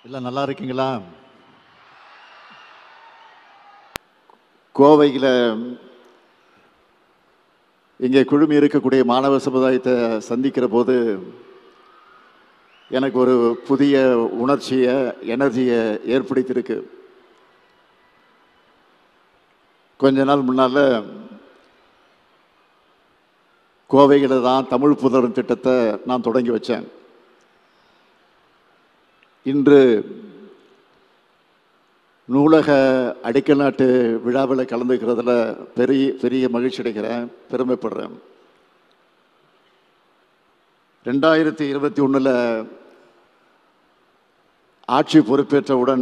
எல்லாம் நல்லா இருக்கீங்களா கோவையில் இங்கே குழுமி இருக்கக்கூடிய மாணவ சமுதாயத்தை சந்திக்கிற போது எனக்கு ஒரு புதிய உணர்ச்சியை எனர்ஜியை ஏற்படுத்தியிருக்கு கொஞ்ச நாள் முன்னால் கோவையில் தான் தமிழ் புதரும் திட்டத்தை நான் தொடங்கி வச்சேன் இன்று நூலக அடிக்கல் நாட்டு விழாவில் கலந்துக்கிறதுல பெரிய பெரிய மகிழ்ச்சி அடைகிறேன் பெருமைப்படுறேன் ரெண்டாயிரத்தி இருபத்தி ஒன்றில் ஆட்சி பொறுப்பேற்றவுடன்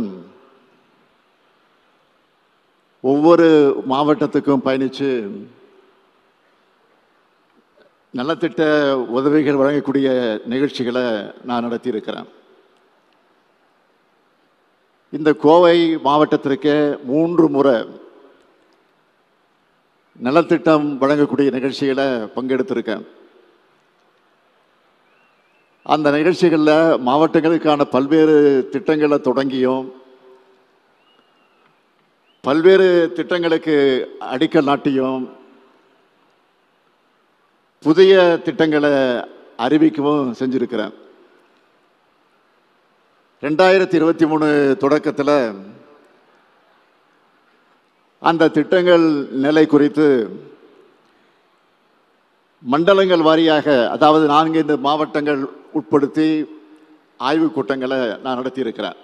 ஒவ்வொரு மாவட்டத்துக்கும் பயணித்து நலத்திட்ட உதவிகள் வழங்கக்கூடிய நிகழ்ச்சிகளை நான் நடத்தியிருக்கிறேன் இந்த கோவை மாவட்டத்திற்கு மூன்று முறை நலத்திட்டம் வழங்கக்கூடிய நிகழ்ச்சிகளை பங்கெடுத்திருக்கேன் அந்த நிகழ்ச்சிகளில் மாவட்டங்களுக்கான பல்வேறு திட்டங்களை தொடங்கியும் பல்வேறு திட்டங்களுக்கு அடிக்கல் நாட்டியும் புதிய திட்டங்களை அறிவிக்கவும் செஞ்சிருக்கிறேன் ரெண்டாயிரத்தி இருபத்தி மூணு தொடக்கத்தில் அந்த திட்டங்கள் நிலை குறித்து மண்டலங்கள் வாரியாக அதாவது நான்கு இந்த மாவட்டங்கள் உட்படுத்தி ஆய்வுக் கூட்டங்களை நான் நடத்தியிருக்கிறேன்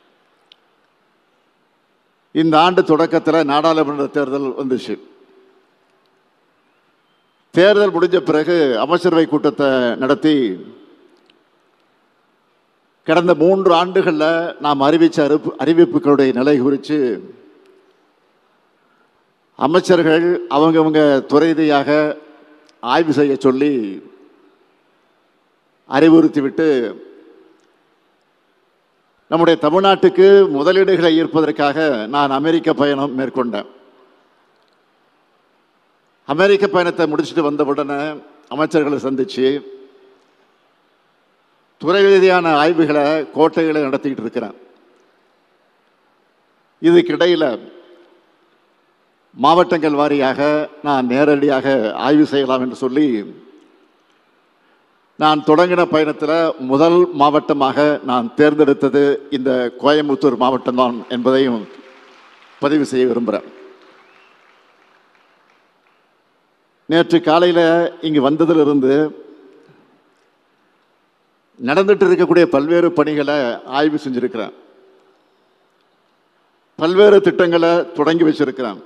இந்த ஆண்டு தொடக்கத்தில் நாடாளுமன்ற தேர்தல் வந்துச்சு தேர்தல் முடிஞ்ச பிறகு அமைச்சரவை கூட்டத்தை நடத்தி கடந்த மூன்று ஆண்டுகளில் நாம் அறிவித்த அறிவிப்பு அறிவிப்புகளுடைய நிலை குறித்து அமைச்சர்கள் அவங்கவங்க துறை ரீதியாக ஆய்வு செய்ய சொல்லி அறிவுறுத்திவிட்டு நம்முடைய தமிழ்நாட்டுக்கு முதலீடுகளை ஈர்ப்பதற்காக நான் அமெரிக்க பயணம் மேற்கொண்டேன் அமெரிக்க பயணத்தை முடிச்சுட்டு வந்தவுடனே அமைச்சர்களை சந்திச்சு துறை ரீதியான ஆய்வுகளை கோட்டைகளை நடத்திக்கிட்டு இருக்கிறேன் இதுக்கிடையில் மாவட்டங்கள் வாரியாக நான் நேரடியாக ஆய்வு செய்யலாம் என்று சொல்லி நான் தொடங்கின பயணத்தில் முதல் மாவட்டமாக நான் தேர்ந்தெடுத்தது இந்த கோயம்புத்தூர் மாவட்டம்தான் என்பதையும் பதிவு செய்ய விரும்புகிறேன் நேற்று காலையில் இங்கு வந்ததிலிருந்து நடந்துட்டு இருக்கக்கூடிய பல்வேறு பணிகளை ஆய்வு செஞ்சிருக்கிறேன் பல்வேறு திட்டங்களை தொடங்கி வச்சிருக்கிறேன்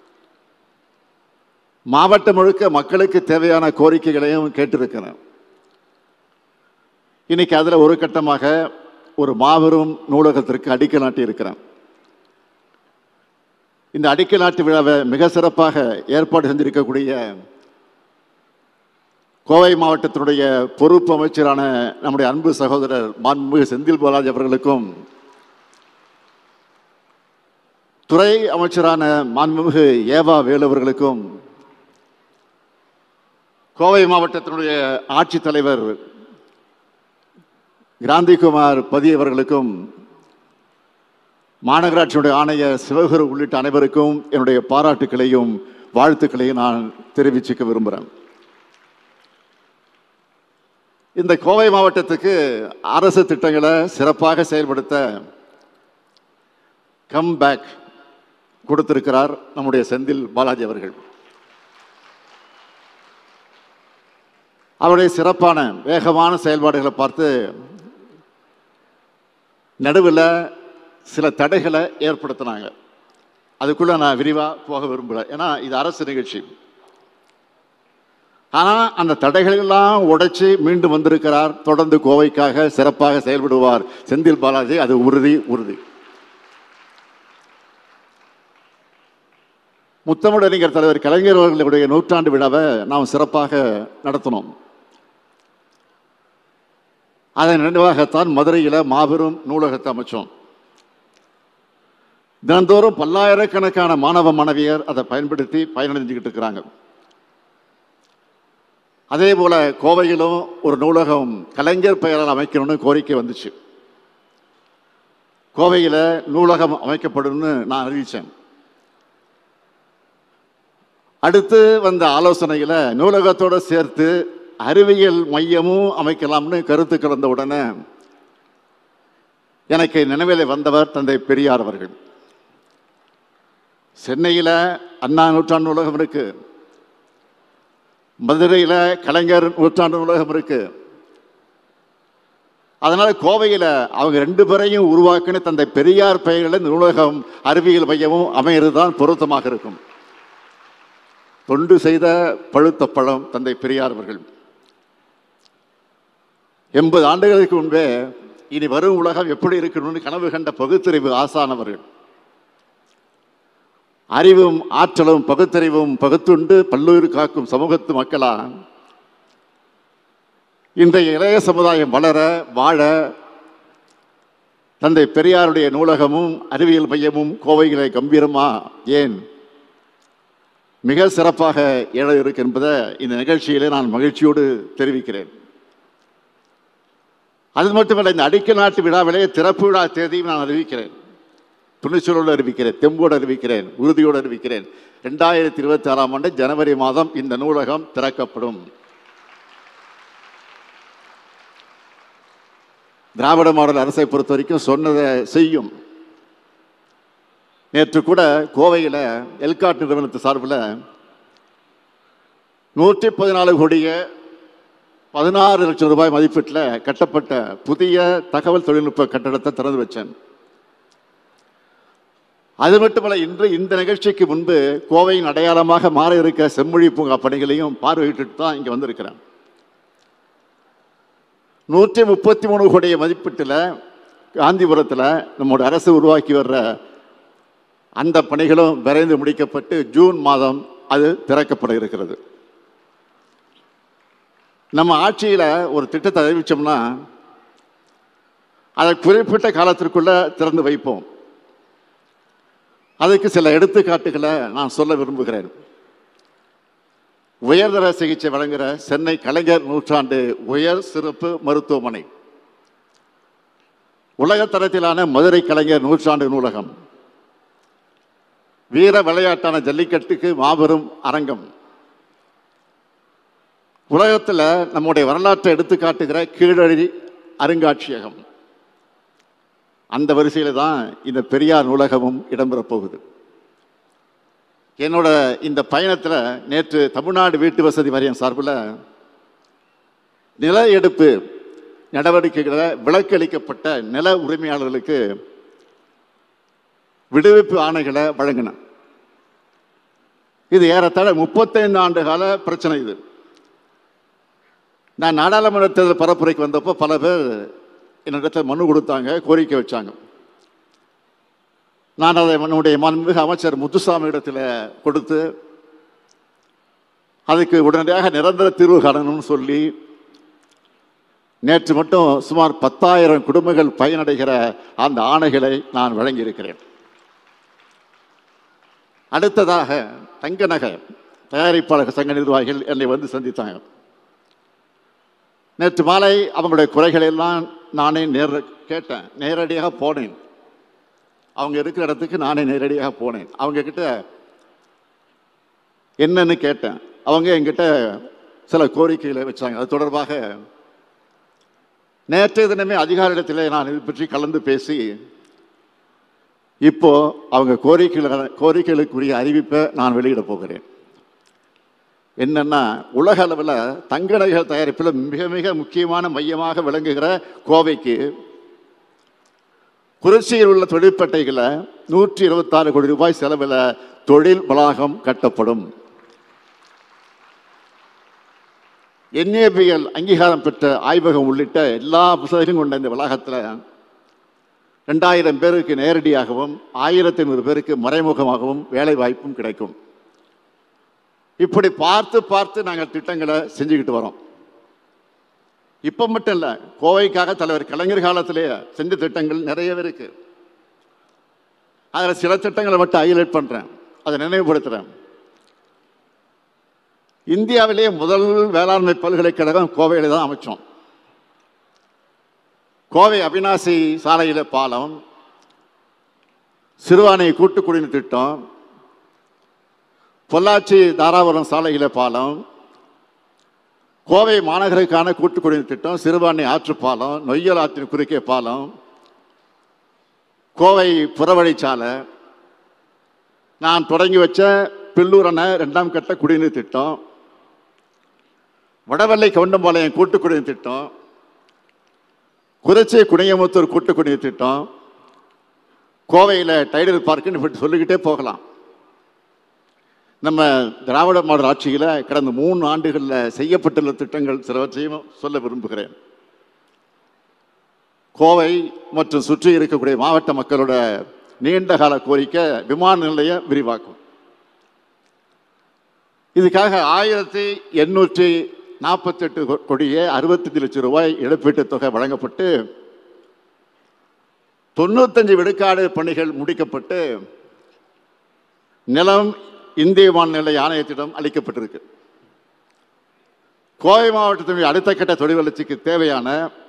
மாவட்டம் முழுக்க மக்களுக்கு தேவையான கோரிக்கைகளையும் கேட்டிருக்கிறேன் இன்னைக்கு அதில் ஒரு கட்டமாக ஒரு மாபெரும் நூலகத்திற்கு அடிக்கல் நாட்டி இருக்கிறேன் இந்த அடிக்கல் நாட்டு விழாவை மிக சிறப்பாக ஏற்பாடு செஞ்சிருக்கக்கூடிய கோவை மாவட்டத்தினுடைய பொறுப்பு அமைச்சரான நம்முடைய அன்பு சகோதரர் மாண்புமிகு செந்தில் பாலாஜி அவர்களுக்கும் துறை அமைச்சரான மாண்புமிகு ஏவா வேலு அவர்களுக்கும் கோவை மாவட்டத்தினுடைய ஆட்சித்தலைவர் கிராந்திகுமார் பதி அவர்களுக்கும் மாநகராட்சியுடைய ஆணையர் சிவகுரு உள்ளிட்ட அனைவருக்கும் என்னுடைய பாராட்டுக்களையும் வாழ்த்துக்களையும் நான் தெரிவிச்சுக்க விரும்புகிறேன் இந்த கோவை மாவட்டத்துக்கு அரசு திட்டங்களை சிறப்பாக செயல்படுத்த கம் பேக் கொடுத்திருக்கிறார் நம்முடைய செந்தில் பாலாஜி அவர்கள் அவருடைய சிறப்பான வேகமான செயல்பாடுகளை பார்த்து நடுவில் சில தடைகளை ஏற்படுத்தினாங்க அதுக்குள்ள நான் விரிவாக போக விரும்பல ஏன்னா இது அரசு நிகழ்ச்சி ஆனால் அந்த தடைகளெல்லாம் உடைச்சு மீண்டும் வந்திருக்கிறார் தொடர்ந்து கோவைக்காக சிறப்பாக செயல்படுவார் செந்தில் பாலாஜி அது உறுதி உறுதி முத்தமிழறிஞர் தலைவர் கலைஞர் அவர்களுடைய நூற்றாண்டு விழாவை நாம் சிறப்பாக நடத்தினோம் அதன் நினைவாகத்தான் மதுரையில் மாபெரும் நூலகத்தை அமைச்சோம் தினந்தோறும் பல்லாயிரக்கணக்கான மாணவ மாணவியர் அதை பயன்படுத்தி பயனடைஞ்சுக்கிட்டு இருக்கிறாங்க அதே போல கோவையிலும் ஒரு நூலகம் கலைஞர் பெயரால் அமைக்கணும்னு கோரிக்கை வந்துச்சு கோவையில் நூலகம் அமைக்கப்படும்னு நான் அறிவித்தேன் அடுத்து வந்த ஆலோசனையில் நூலகத்தோடு சேர்த்து அறிவியல் மையமும் அமைக்கலாம்னு கருத்து கலந்த உடனே எனக்கு நினைவில் வந்தவர் தந்தை பெரியார் அவர்கள் சென்னையில் அண்ணா நூற்றாண்டு நூலகம் இருக்கு மதுரையில் கலைஞர் நூற்றாண்டு நூலகம் இருக்கு அதனால கோவையில் அவங்க ரெண்டு பேரையும் உருவாக்கின தந்தை பெரியார் பெயரில் இந்த நூலகம் அறிவியல் மையமும் அமையிறது தான் பொருத்தமாக இருக்கும் தொண்டு செய்த பழுத்த பழம் தந்தை பெரியார் அவர்கள் எண்பது ஆண்டுகளுக்கு முன்பே இனி வரும் உலகம் எப்படி இருக்கணும்னு கனவு கண்ட பகுத்தறிவு ஆசானவர்கள் அறிவும் ஆற்றலும் பகுத்தறிவும் பகுத்துண்டு பல்லுயிர் காக்கும் சமூகத்து மக்களா இன்றைய இளைய சமுதாயம் வளர வாழ தந்தை பெரியாருடைய நூலகமும் அறிவியல் மையமும் கோவைகளை கம்பீரமா ஏன் மிக சிறப்பாக எழ இருக்கு என்பதை இந்த நிகழ்ச்சியிலே நான் மகிழ்ச்சியோடு தெரிவிக்கிறேன் அது மட்டுமல்ல இந்த அடிக்கல் நாட்டு விழாவிலே திறப்பு விழா தேதியும் நான் அறிவிக்கிறேன் துணிச்சலோடு அறிவிக்கிறேன் தெம்போடு அறிவிக்கிறேன் உறுதியோடு அறிவிக்கிறேன் ரெண்டாயிரத்தி இருபத்தி ஆறாம் ஆண்டு ஜனவரி மாதம் இந்த நூலகம் திறக்கப்படும் திராவிட மாடல் அரசை பொறுத்த வரைக்கும் சொன்னதை செய்யும் நேற்று கூட கோவையில் எல்காட் நிறுவனத்து சார்பில் நூற்றி பதினாலு கோடிய பதினாறு லட்சம் ரூபாய் மதிப்பீட்டில் கட்டப்பட்ட புதிய தகவல் தொழில்நுட்ப கட்டடத்தை திறந்து வச்சேன் அது மட்டுமல்ல இன்று இந்த நிகழ்ச்சிக்கு முன்பு கோவையின் அடையாளமாக மாற இருக்க செம்மொழி பூங்கா பணிகளையும் பார்வையிட்டு தான் இங்கே வந்திருக்கிறேன் நூற்றி முப்பத்தி மூணு கோடிய மதிப்பீட்டில் காந்திபுரத்தில் நம்முடைய அரசு உருவாக்கி வர்ற அந்த பணிகளும் விரைந்து முடிக்கப்பட்டு ஜூன் மாதம் அது திறக்கப்பட இருக்கிறது நம்ம ஆட்சியில் ஒரு திட்டத்தை அறிவிச்சோம்னா அதை குறிப்பிட்ட காலத்திற்குள்ள திறந்து வைப்போம் அதுக்கு சில எடுத்துக்காட்டுகளை நான் சொல்ல விரும்புகிறேன் உயர்தர சிகிச்சை வழங்குகிற சென்னை கலைஞர் நூற்றாண்டு உயர் சிறப்பு மருத்துவமனை உலகத்தரத்திலான மதுரை கலைஞர் நூற்றாண்டு நூலகம் வீர விளையாட்டான ஜல்லிக்கட்டுக்கு மாபெரும் அரங்கம் உலகத்தில் நம்முடைய வரலாற்றை எடுத்து காட்டுகிற கீழடி அருங்காட்சியகம் அந்த வரிசையில் தான் இந்த பெரியார் நூலகமும் இடம்பெறப் போகுது என்னோட இந்த பயணத்தில் நேற்று தமிழ்நாடு வீட்டு வசதி வாரியம் சார்பில் நில எடுப்பு நடவடிக்கைகளை விலக்களிக்கப்பட்ட நில உரிமையாளர்களுக்கு விடுவிப்பு ஆணைகளை வழங்கின இது ஏறத்தாழ முப்பத்தைந்து ஆண்டு கால பிரச்சனை இது நான் நாடாளுமன்ற தேர்தல் பரப்புரைக்கு வந்தப்போ பல பேர் என்னிடத்தில் மனு கொடுத்தாங்க கோரிக்கை வச்சாங்க நான் அதை நம்முடைய மாண்புமிகு அமைச்சர் முத்துசாமி இடத்துல கொடுத்து அதுக்கு உடனடியாக நிரந்தர தீர்வு காணணும்னு சொல்லி நேற்று மட்டும் சுமார் பத்தாயிரம் குடும்பங்கள் பயனடைகிற அந்த ஆணைகளை நான் வழங்கியிருக்கிறேன் அடுத்ததாக தங்க நகை தயாரிப்பாளர் சங்க நிர்வாகிகள் என்னை வந்து சந்தித்தாங்க நேற்று மாலை அவங்களுடைய குறைகளை எல்லாம் நானே நேர கேட்டேன் நேரடியாக போனேன் அவங்க இருக்கிற இடத்துக்கு நானே நேரடியாக போனேன் அவங்க கிட்ட என்னன்னு கேட்டேன் அவங்க என்கிட்ட சில கோரிக்கைகளை வச்சாங்க அது தொடர்பாக நேற்றைய தினமே அதிகாரிடத்தில் நான் இது பற்றி கலந்து பேசி இப்போ அவங்க கோரிக்கைகள் கோரிக்கைகளுக்குரிய அறிவிப்பை நான் வெளியிட போகிறேன் என்னன்னா உலக அளவில் தங்க நகைகள் தயாரிப்பில் மிக மிக முக்கியமான மையமாக விளங்குகிற கோவைக்கு குறிச்சியில் உள்ள தொழிற்பேட்டைகளை நூற்றி இருபத்தாறு கோடி ரூபாய் செலவில் தொழில் வளாகம் கட்டப்படும் என்ஏபிஎல் அங்கீகாரம் பெற்ற ஆய்வகம் உள்ளிட்ட எல்லா புத்தகங்களும் கொண்ட இந்த வளாகத்தில் ரெண்டாயிரம் பேருக்கு நேரடியாகவும் ஆயிரத்தி ஐநூறு பேருக்கு மறைமுகமாகவும் வேலை வாய்ப்பும் கிடைக்கும் இப்படி பார்த்து பார்த்து நாங்கள் திட்டங்களை செஞ்சுக்கிட்டு வரோம் இப்போ மட்டும் இல்லை கோவைக்காக தலைவர் கலைஞர் காலத்திலே செஞ்ச திட்டங்கள் நிறையவே இருக்கு அதில் சில திட்டங்களை மட்டும் ஹைலைட் பண்ணுறேன் அதை நினைவுபடுத்துகிறேன் இந்தியாவிலேயே முதல் வேளாண்மை பல்கலைக்கழகம் கோவையில் தான் அமைச்சோம் கோவை அவினாசி சாலையில் பாலம் சிறுவானை கூட்டு குடிநீர் திட்டம் பொள்ளாச்சி தாராபுரம் சாலையில பாலம் கோவை மாநகருக்கான கூட்டு குடிநீர் திட்டம் சிறுவாணி ஆற்று பாலம் நொய்யல் ஆற்றின் குறுக்கே பாலம் கோவை புறவழிச்சாலை நான் தொடங்கி வச்ச பில்லூர் அணை ரெண்டாம் கட்ட குடிநீர் திட்டம் வடவள்ளை கவுண்டம்பாளையம் கூட்டு குடிநீர் திட்டம் குறிச்சி குனியமுத்தூர் கூட்டு குடிநீர் திட்டம் கோவையில் டைடல் பார்க்குன்னு இப்படி சொல்லிக்கிட்டே போகலாம் நம்ம திராவிட மாடல் ஆட்சியில் கடந்த மூணு ஆண்டுகளில் செய்யப்பட்டுள்ள திட்டங்கள் சிலவற்றையும் சொல்ல விரும்புகிறேன் கோவை மற்றும் சுற்றி இருக்கக்கூடிய மாவட்ட மக்களோட நீண்ட கால கோரிக்கை விமான நிலைய விரிவாக்கம் இதுக்காக ஆயிரத்தி எண்ணூற்றி நாற்பத்தெட்டு கோடியே அறுபத்தஞ்சு லட்சம் ரூபாய் இழப்பீட்டுத் தொகை வழங்கப்பட்டு தொண்ணூத்தஞ்சு விழுக்காடு பணிகள் முடிக்கப்பட்டு நிலம் இந்திய வானிலை ஆணையத்திடம் அளிக்கப்பட்டிருக்கு கோவை மாவட்டத்தினுடைய அடுத்த கட்ட தொழில் வளர்ச்சிக்கு தேவையான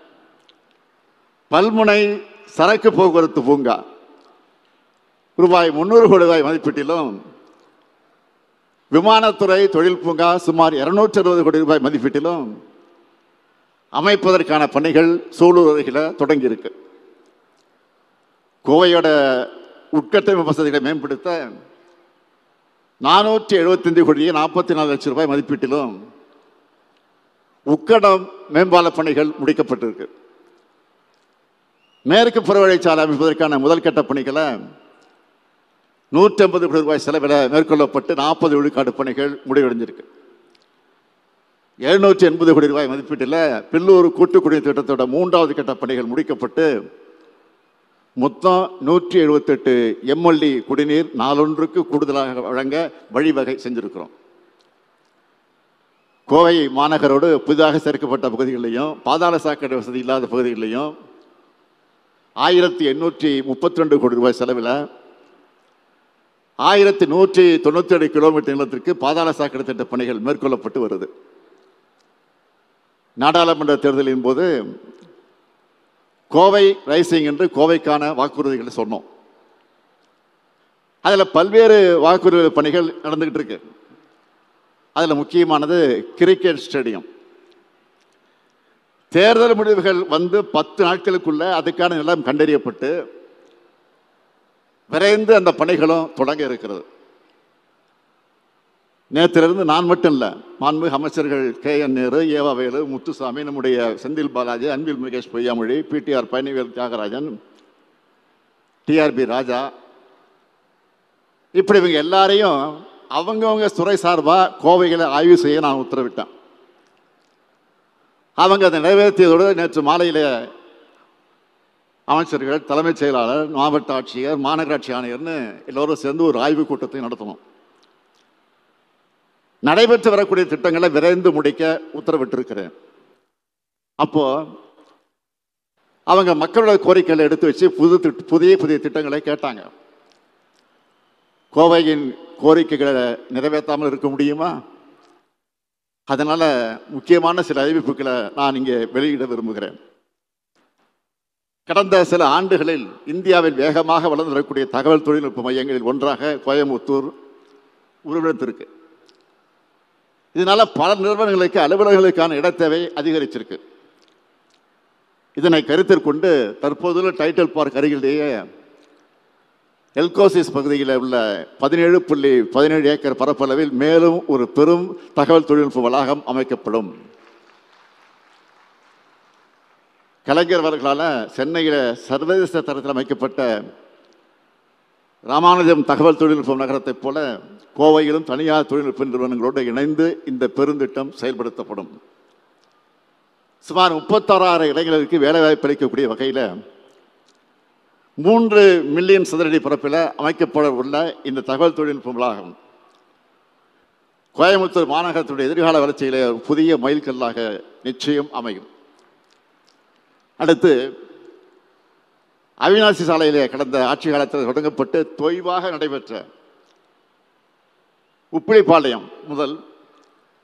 பல்முனை சரக்கு போக்குவரத்து பூங்கா ரூபாய் முந்நூறு கோடி ரூபாய் மதிப்பீட்டிலும் விமானத்துறை தொழில் பூங்கா சுமார் இருநூற்றி அறுபது கோடி ரூபாய் மதிப்பீட்டிலும் அமைப்பதற்கான பணிகள் சூலூர் அருகில் தொடங்கியிருக்கு கோவையோட உட்கட்டமைப்பு வசதிகளை மேம்படுத்த நானூற்றி எழுபத்தஞ்சு கோடியே நாற்பத்தி நாலு லட்சம் ரூபாய் மதிப்பீட்டிலும் உக்கடம் மேம்பால பணிகள் முடிக்கப்பட்டிருக்கு மேற்கு புறவழிச்சாலை அமைப்பதற்கான முதல் கட்ட பணிகளை நூற்றி ஐம்பது கோடி ரூபாய் செலவில் மேற்கொள்ளப்பட்டு நாற்பது விழுக்காடு பணிகள் முடிவடைஞ்சிருக்கு எழுநூற்றி எண்பது கோடி ரூபாய் மதிப்பீட்டில் பில்லூர் கூட்டு குடிநீர் திட்டத்தோட மூன்றாவது கட்ட பணிகள் முடிக்கப்பட்டு மொத்தம் நூற்றி எழுபத்தெட்டு எம்எல்டி குடிநீர் நாளொன்றுக்கு கூடுதலாக வழங்க வழிவகை செஞ்சிருக்கிறோம் கோவை மாநகரோடு புதிதாக சேர்க்கப்பட்ட பகுதிகளிலையும் பாதாள சாக்கடை வசதி இல்லாத பகுதிகளிலையும் ஆயிரத்தி எண்ணூற்றி முப்பத்தி ரெண்டு கோடி ரூபாய் செலவில் ஆயிரத்தி நூற்றி தொண்ணூற்றி ஏழு கிலோமீட்டர் நீளத்திற்கு பாதாள சாக்கடை திட்ட பணிகள் மேற்கொள்ளப்பட்டு வருது நாடாளுமன்ற தேர்தலின் போது கோவை ரைசிங் என்று கோவைக்கான வாக்குறுதிகளை சொன்னோம் அதில் பல்வேறு வாக்குறுதி பணிகள் நடந்துகிட்டு இருக்கு அதில் முக்கியமானது கிரிக்கெட் ஸ்டேடியம் தேர்தல் முடிவுகள் வந்து பத்து நாட்களுக்குள்ள அதுக்கான நிலம் கண்டறியப்பட்டு விரைந்து அந்த பணிகளும் தொடங்க இருக்கிறது நேற்றிலிருந்து நான் மட்டும் இல்லை மாண்புமிகு அமைச்சர்கள் கே என் நேரு ஏவா வேலு முத்துசாமி நம்முடைய செந்தில் பாலாஜி அன்பில் முகேஷ் பொய்யாமொழி பிடிஆர் பழனிவேல் தியாகராஜன் டிஆர்பி ராஜா இப்படி இவங்க எல்லாரையும் அவங்கவங்க துறை சார்பாக கோவைகளை ஆய்வு செய்ய நான் உத்தரவிட்டேன் அவங்க அதை நிறைவேற்றியதோடு நேற்று மாலையில் அமைச்சர்கள் தலைமைச் செயலாளர் மாவட்ட ஆட்சியர் மாநகராட்சி ஆணையர்னு எல்லோரும் சேர்ந்து ஒரு ஆய்வுக் கூட்டத்தை நடத்தணும் நடைபெற்று வரக்கூடிய திட்டங்களை விரைந்து முடிக்க உத்தரவிட்டிருக்கிறேன் அப்போ அவங்க மக்களோட கோரிக்கைகளை எடுத்து வச்சு புது திட்ட- புதிய புதிய திட்டங்களை கேட்டாங்க கோவையின் கோரிக்கைகளை நிறைவேற்றாமல் இருக்க முடியுமா அதனால முக்கியமான சில அறிவிப்புகளை நான் இங்கே வெளியிட விரும்புகிறேன் கடந்த சில ஆண்டுகளில் இந்தியாவில் வேகமாக வளர்ந்து வரக்கூடிய தகவல் தொழில்நுட்ப மையங்களில் ஒன்றாக கோயம்புத்தூர் உருவெடுத்திருக்கு இதனால பல நிறுவனங்களுக்கு அலுவலர்களுக்கான இடத்தேவை அதிகரிச்சிருக்கு இதனை கருத்தில் கொண்டு தற்போதுள்ள டைட்டில் பார்க் அருகிலேயே எல்கோசிஸ் பகுதியில் உள்ள பதினேழு புள்ளி பதினேழு ஏக்கர் பரப்பளவில் மேலும் ஒரு பெரும் தகவல் தொழில்நுட்ப வளாகம் அமைக்கப்படும் கலைஞர் அவர்களால் சென்னையில் சர்வதேச தரத்தில் அமைக்கப்பட்ட ராமானுஜம் தகவல் தொழில்நுட்பம் நகரத்தைப் போல கோவையிலும் தனியார் தொழில்நுட்ப நிறுவனங்களோடு இணைந்து இந்த பெருந்திட்டம் செயல்படுத்தப்படும் சுமார் முப்பத்தாறாயிரம் இளைஞர்களுக்கு வேலைவாய்ப்பு அளிக்கக்கூடிய வகையில் மூன்று மில்லியன் சதுரடி பரப்பில் அமைக்கப்பட உள்ள இந்த தகவல் தொழில்நுட்ப வளாகம் கோயம்புத்தூர் மாநகரத்துடைய எதிர்கால வளர்ச்சியிலே ஒரு புதிய மைல்கல்லாக நிச்சயம் அமையும் அடுத்து அவினாசி சாலையிலே கடந்த ஆட்சி காலத்தில் தொடங்கப்பட்டு தொய்வாக நடைபெற்ற உப்பிலிப்பாளையம் முதல்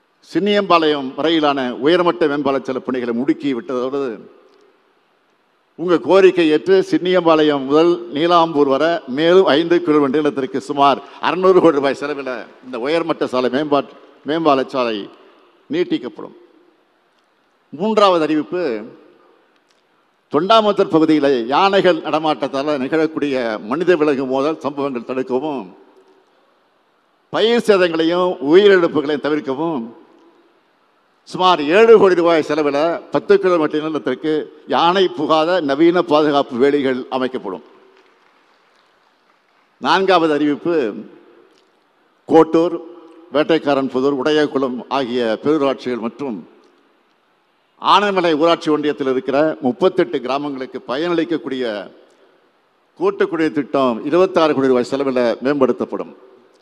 சின்னியம்பாளையம் வரையிலான உயர்மட்ட மேம்பால செல பணிகளை முடுக்கி விட்டதோடு உங்கள் கோரிக்கை ஏற்று சின்னியம்பாளையம் முதல் நீலாம்பூர் வரை மேலும் ஐந்து கிலோமீட்டர் நீளத்திற்கு சுமார் அறுநூறு கோடி ரூபாய் செலவில் இந்த உயர்மட்ட சாலை மேம்பாட்டு மேம்பால சாலை நீட்டிக்கப்படும் மூன்றாவது அறிவிப்பு தொண்டாமுத்தர் பகுதியில் யானைகள் நடமாட்டத்தால் நிகழக்கூடிய மனித விலங்கு மோதல் சம்பவங்கள் தடுக்கவும் பயிர் சேதங்களையும் உயிரிழப்புகளையும் தவிர்க்கவும் சுமார் ஏழு கோடி ரூபாய் செலவில் பத்து கிலோமீட்டர் நீளத்திற்கு யானை புகாத நவீன பாதுகாப்பு வேலிகள் அமைக்கப்படும் நான்காவது அறிவிப்பு கோட்டூர் வேட்டைக்காரன் புதூர் உடையகுளம் ஆகிய பேரூராட்சிகள் மற்றும் ஆனைமலை ஊராட்சி ஒன்றியத்தில் இருக்கிற முப்பத்தெட்டு கிராமங்களுக்கு பயனளிக்கக்கூடிய கூட்டுக்குடிநீர் திட்டம் இருபத்தாறு கோடி ரூபாய் செலவில் மேம்படுத்தப்படும்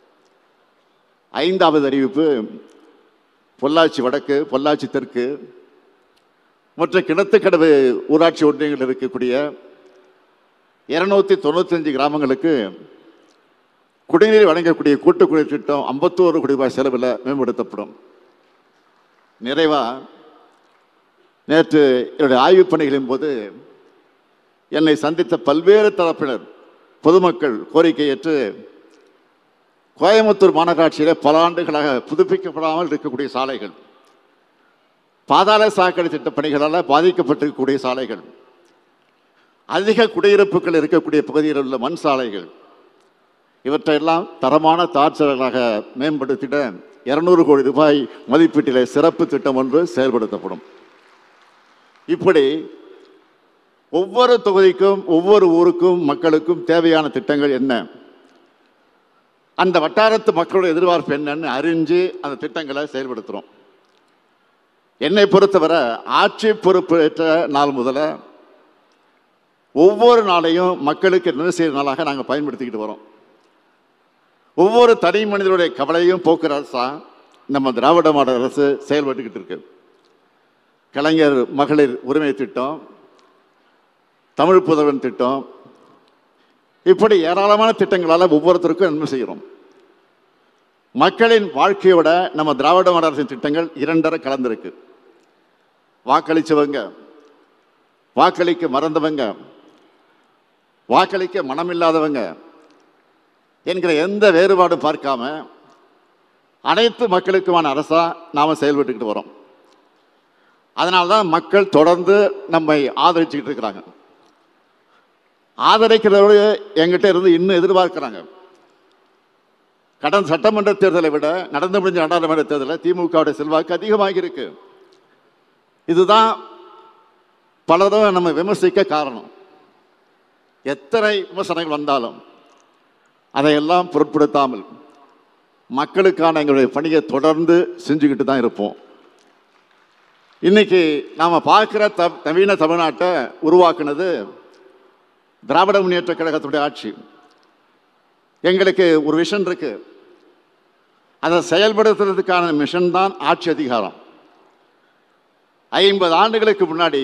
ஐந்தாவது அறிவிப்பு பொள்ளாச்சி வடக்கு பொள்ளாச்சி தெற்கு மற்றும் கிணத்துக்கடவு ஊராட்சி ஒன்றியங்களில் இருக்கக்கூடிய இருநூத்தி தொண்ணூத்தஞ்சு கிராமங்களுக்கு குடிநீர் வழங்கக்கூடிய கூட்டு குடிநீர் திட்டம் ஐம்பத்தோரு கோடி ரூபாய் செலவில் மேம்படுத்தப்படும் நிறைவா நேற்று என்னுடைய ஆய்வுப் பணிகளின் போது என்னை சந்தித்த பல்வேறு தரப்பினர் பொதுமக்கள் கோரிக்கை ஏற்று கோயம்புத்தூர் மாநகராட்சியிலே பல ஆண்டுகளாக புதுப்பிக்கப்படாமல் இருக்கக்கூடிய சாலைகள் பாதாள சாக்கடை திட்ட பணிகளால் பாதிக்கப்பட்டிருக்கக்கூடிய சாலைகள் அதிக குடியிருப்புகள் இருக்கக்கூடிய பகுதியில் உள்ள மண் சாலைகள் இவற்றையெல்லாம் தரமான தார் சாலைகளாக மேம்படுத்திட இருநூறு கோடி ரூபாய் மதிப்பீட்டிலே சிறப்பு திட்டம் ஒன்று செயல்படுத்தப்படும் இப்படி ஒவ்வொரு தொகுதிக்கும் ஒவ்வொரு ஊருக்கும் மக்களுக்கும் தேவையான திட்டங்கள் என்ன அந்த வட்டாரத்து மக்களோட எதிர்பார்ப்பு என்னன்னு அறிஞ்சு அந்த திட்டங்களை செயல்படுத்துகிறோம் என்னை பொறுத்தவரை ஆட்சி பொறுப்பேற்ற நாள் முதல்ல ஒவ்வொரு நாளையும் மக்களுக்கு நன்மை செய்கிற நாளாக நாங்கள் பயன்படுத்திக்கிட்டு வரோம் ஒவ்வொரு தனி மனிதனுடைய கவலையும் போக்குற அரசா நம்ம திராவிட மாடல் அரசு செயல்பட்டுக்கிட்டு இருக்கு கலைஞர் மகளிர் உரிமை திட்டம் தமிழ் புதல்வன் திட்டம் இப்படி ஏராளமான திட்டங்களால் ஒவ்வொருத்தருக்கும் நன்மை செய்கிறோம் மக்களின் வாழ்க்கையோட நம்ம திராவிட மாடல் அரசின் திட்டங்கள் இரண்டரை கலந்திருக்கு வாக்களிச்சவங்க வாக்களிக்க மறந்தவங்க வாக்களிக்க மனமில்லாதவங்க என்கிற எந்த வேறுபாடும் பார்க்காம அனைத்து மக்களுக்குமான அரசா நாம செயல்பட்டுக்கிட்டு வரோம் அதனால்தான் மக்கள் தொடர்ந்து நம்மை ஆதரிச்சுக்கிட்டு இருக்கிறாங்க ஆதரிக்கிறதோடு எங்கிட்ட இருந்து இன்னும் எதிர்பார்க்கிறாங்க கடந்த சட்டமன்ற தேர்தலை விட நடந்து முடிஞ்ச நாடாளுமன்ற தேர்தலில் திமுகவுடைய செல்வாக்கு அதிகமாக இருக்கு இதுதான் பலரும் நம்ம விமர்சிக்க காரணம் எத்தனை விமர்சனங்கள் வந்தாலும் அதையெல்லாம் பொருட்படுத்தாமல் மக்களுக்கான எங்களுடைய பணியை தொடர்ந்து செஞ்சுக்கிட்டு தான் இருப்போம் இன்னைக்கு நாம் பார்க்குற த நவீன தமிழ்நாட்டை உருவாக்குனது திராவிட முன்னேற்ற கழகத்துடைய ஆட்சி எங்களுக்கு ஒரு விஷன் இருக்கு அதை செயல்படுத்துறதுக்கான மிஷன் தான் ஆட்சி அதிகாரம் ஐம்பது ஆண்டுகளுக்கு முன்னாடி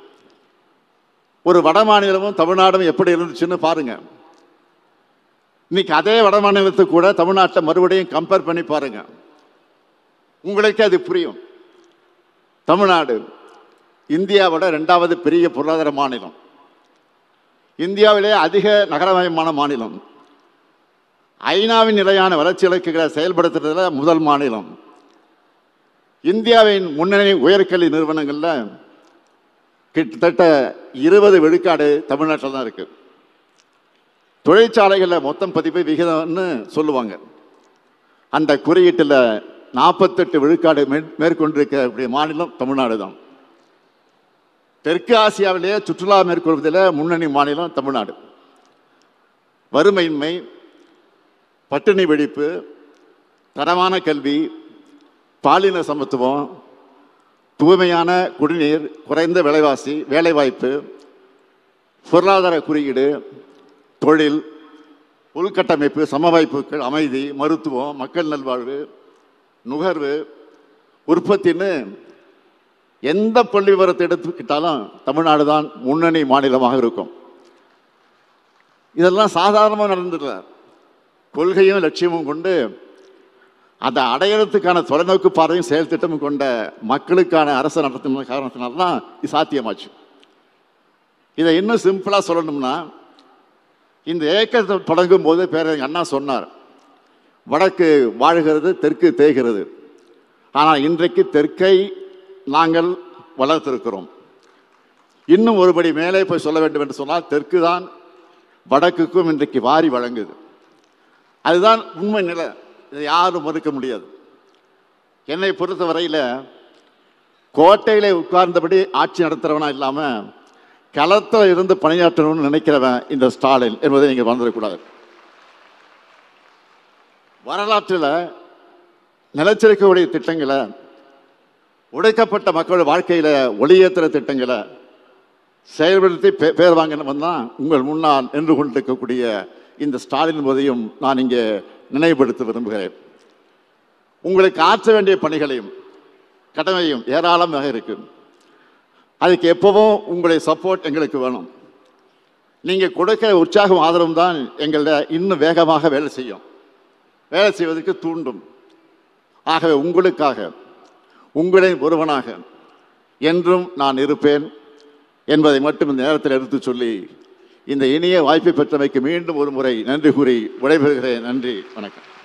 ஒரு வட மாநிலமும் தமிழ்நாடும் எப்படி இருந்துச்சுன்னு பாருங்க இன்னைக்கு அதே வட மாநிலத்தை கூட தமிழ்நாட்டை மறுபடியும் கம்பேர் பண்ணி பாருங்க உங்களுக்கு அது புரியும் தமிழ்நாடு இந்தியாவோட ரெண்டாவது பெரிய பொருளாதார மாநிலம் இந்தியாவிலே அதிக நகரமயமான மாநிலம் ஐநாவின் நிலையான வளர்ச்சி இலக்குகளை செயல்படுத்துறதுல முதல் மாநிலம் இந்தியாவின் முன்னணி உயர்கல்வி நிறுவனங்களில் கிட்டத்தட்ட இருபது விழுக்காடு தமிழ்நாட்டில் தான் இருக்கு தொழிற்சாலைகளில் மொத்தம் பதிவு விகிதம்னு சொல்லுவாங்க அந்த குறியீட்டில் நாற்பத்தெட்டு விழுக்காடு மே- மேற்கொண்டிருக்கக்கூடிய மாநிலம் தமிழ்நாடு தான் தெற்கு ஆசியாவிலேயே சுற்றுலா மேற்கொள்வதில் முன்னணி மாநிலம் தமிழ்நாடு வறுமையின்மை பட்டினி வெடிப்பு தரமான கல்வி பாலின சமத்துவம் தூய்மையான குடிநீர் குறைந்த விலைவாசி வேலைவாய்ப்பு பொருளாதார குறியீடு தொழில் உள்கட்டமைப்பு சமவாய்ப்புகள் அமைதி மருத்துவம் மக்கள் நல்வாழ்வு நுகர்வு உற்பத்தின்னு எந்த பள்ளி விவரத்தை எடுத்துக்கிட்டாலும் தமிழ்நாடு தான் முன்னணி மாநிலமாக இருக்கும் இதெல்லாம் சாதாரணமாக நடந்துடல கொள்கையும் லட்சியமும் கொண்டு அதை அடையறதுக்கான தொலைநோக்கு பார்வையும் செயல் திட்டமும் கொண்ட மக்களுக்கான அரசு நடத்தும் காரணத்தினால்தான் இது சாத்தியமாச்சு இதை இன்னும் சிம்பிளாக சொல்லணும்னா இந்த ஏக்கத்தை தொடங்கும் போது பேரறிஞர் அண்ணா சொன்னார் வடக்கு வாழ்கிறது தெற்கு தேய்கிறது ஆனால் இன்றைக்கு தெற்கை நாங்கள் வளர்த்திருக்கிறோம் இன்னும் ஒருபடி மேலே போய் சொல்ல வேண்டும் என்று சொன்னால் தெற்கு தான் வடக்குக்கும் இன்றைக்கு வாரி வழங்குது அதுதான் உண்மை நிலை இதை யாரும் மறுக்க முடியாது என்னை பொறுத்தவரையில் கோட்டையிலே உட்கார்ந்தபடி ஆட்சி நடத்துகிறவனா இல்லாமல் களத்தில் இருந்து பணியாற்றணும்னு நினைக்கிறவன் இந்த ஸ்டாலின் என்பதை நீங்கள் மறந்துடக்கூடாது வரலாற்றில் நிலச்சிருக்கக்கூடிய திட்டங்களை உடைக்கப்பட்ட மக்கள் வாழ்க்கையில் ஒளியேற்றுற திட்டங்களை செயல்படுத்தி பே- பேர் வாங்கினவன் தான் உங்கள் முன்னால் நின்று கொண்டிருக்கக்கூடிய இந்த ஸ்டாலின் என்பதையும் நான் இங்கே நினைவுபடுத்த விரும்புகிறேன் உங்களுக்கு ஆற்ற வேண்டிய பணிகளையும் கடமையும் ஏராளமாக இருக்கு அதுக்கு எப்பவும் உங்களுடைய சப்போர்ட் எங்களுக்கு வேணும் நீங்கள் கொடுக்கிற உற்சாகம் ஆதரவும் தான் எங்களை இன்னும் வேகமாக வேலை செய்யும் வேலை செய்வதற்கு தூண்டும் ஆகவே உங்களுக்காக உங்களின் ஒருவனாக என்றும் நான் இருப்பேன் என்பதை மட்டும் இந்த நேரத்தில் எடுத்துச் சொல்லி இந்த இனிய வாய்ப்பை பெற்றமைக்கு மீண்டும் ஒரு முறை நன்றி கூறி விடைபெறுகிறேன் நன்றி வணக்கம்